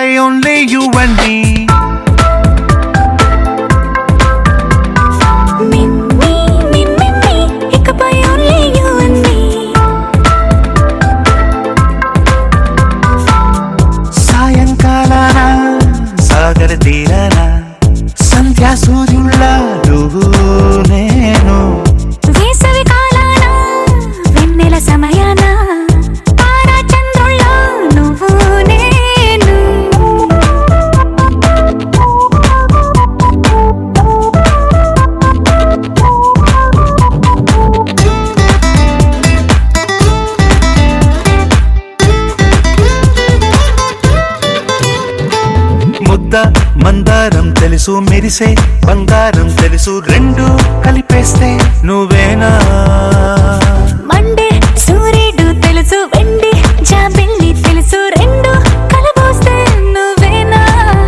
ఇకపై only you and me Me, me, me, me, me. ఇకపై only you and me. సాయంకాలాన సాగర తీరాన సంధ్యా సూర్యుళ్ళ నువ్వు నేను వేసవి కాలాన వెన్నెల సమయాన తారా చంద్రుల్లో నువ్వు నేను ముద్ద మందారం తెలుసు మెరిసే బంగారం తెలుసు రెండు కలిపేస్తే నువ్వేనా మండే సూర్యుడు తెలుసు వెండి జాబిల్లి తెలుసు రెండు కలబోస్తే నువ్వేనా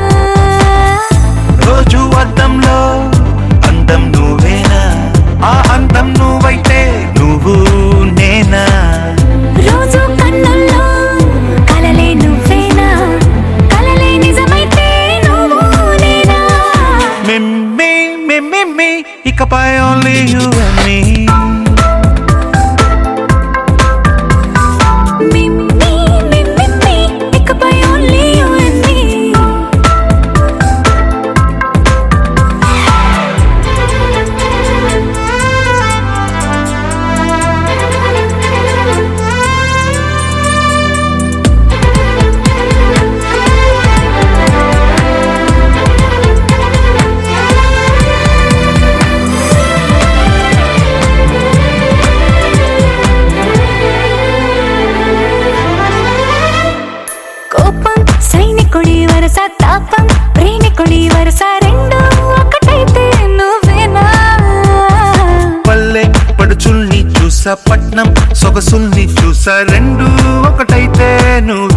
రోజు అద్దంలో అందం నువ్వేనా ఆ అందం నువ్వైతే నువ్వు నేనా రోజు కన్నుల్లో కలలే నువ్వేనా కలలే నిజమైతే నువ్వు నేనా మిమ్మి మిమ్మి ఇకపై ఓన్లీ యు అండ్ మీ మిమ్మీ మిమ్మీ ఇకపై ఓన్లీ యు అండ్ మీ కోపం సైనికుడి వరస తాపం ప్రేమికుడి వరస రెండు ఒకటైతే నువ్వేనా పల్లె పడుచుల్ని చూసా పట్నం సొగసుల్ని చూసా రెండు ఒకటైతే నువ్వు